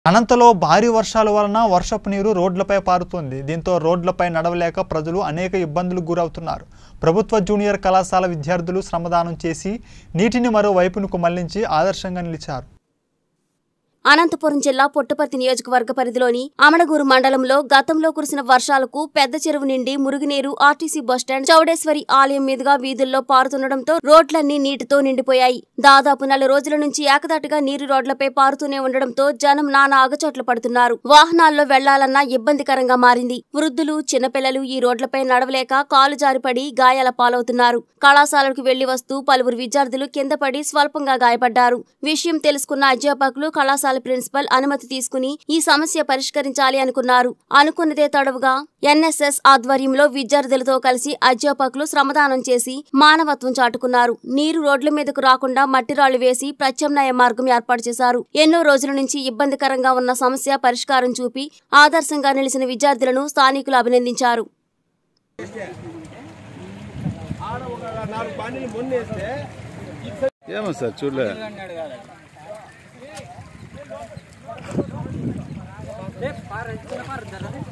అనంతలో భారీ వర్షాల వలన వర్షపు నీరు రోడ్లపై పారుతోంది దీంతో రోడ్లపై నడవలేక ప్రజలు అనేక ఇబ్బందులకు గురవుతున్నారు ప్రభుత్వ జూనియర్ కళాశాల విద్యార్థులు శ్రమదానం చేసి నీటిని మరో వైపునకు మళ్లించి ఆదర్శంగా నిలిచారు అనంతపురం జిల్లా పుట్టపర్తి నియోజకవర్గ పరిధిలోని అమడగూరు మండలంలో గతంలో కురిసిన వర్షాలకు పెద్ద చెరువు నిండి మురుగునీరు ఆర్టీసీ బస్టాండ్ చౌడేశ్వరి ఆలయం మీదుగా వీధుల్లో పారుతుండటంతో రోడ్లన్నీ నీటితో నిండిపోయాయి దాదాపు నెల రోజుల నుంచి ఏకదాటిగా నీరు రోడ్లపై పారుతూనే ఉండడంతో జనం నానా ఆగచోట్ల పడుతున్నారు వాహనాల్లో వెళ్లాలన్నా ఇబ్బందికరంగా మారింది వృద్ధులు చిన్నపిల్లలు ఈ రోడ్లపై నడవలేక కాలు జారిపడి గాయాల పాలవుతున్నారు కళాశాలకు వెళ్లి వస్తూ పలువురు విద్యార్థులు కింద పడి స్వల్పంగా గాయపడ్డారు విషయం తెలుసుకున్న అధ్యాపకులు కళాశాల ప్రిన్సిపల్ అనుమతి తీసుకుని ఈ సమస్య పరిష్కరించాలి అనుకున్నారు అనుకున్నదే తడవుగా ఎన్ఎస్ఎస్ ఆధ్వర్యంలో విద్యార్థులతో కలిసి అధ్యాపకులు శ్రమదానం చేసి మానవత్వం చాటుకున్నారు నీరు రోడ్ల మీదకు రాకుండా మట్టి రాళ్లు వేసి ప్రత్యామ్నాయ మార్గం ఏర్పాటు చేశారు ఎన్నో రోజుల నుంచి ఇబ్బందికరంగా ఉన్న సమస్య పరిష్కారం చూపి ఆదర్శంగా నిలిచిన విద్యార్థులను స్థానికులు అభినందించారు ఏమో సార్ చూడలే పార చిన్న పార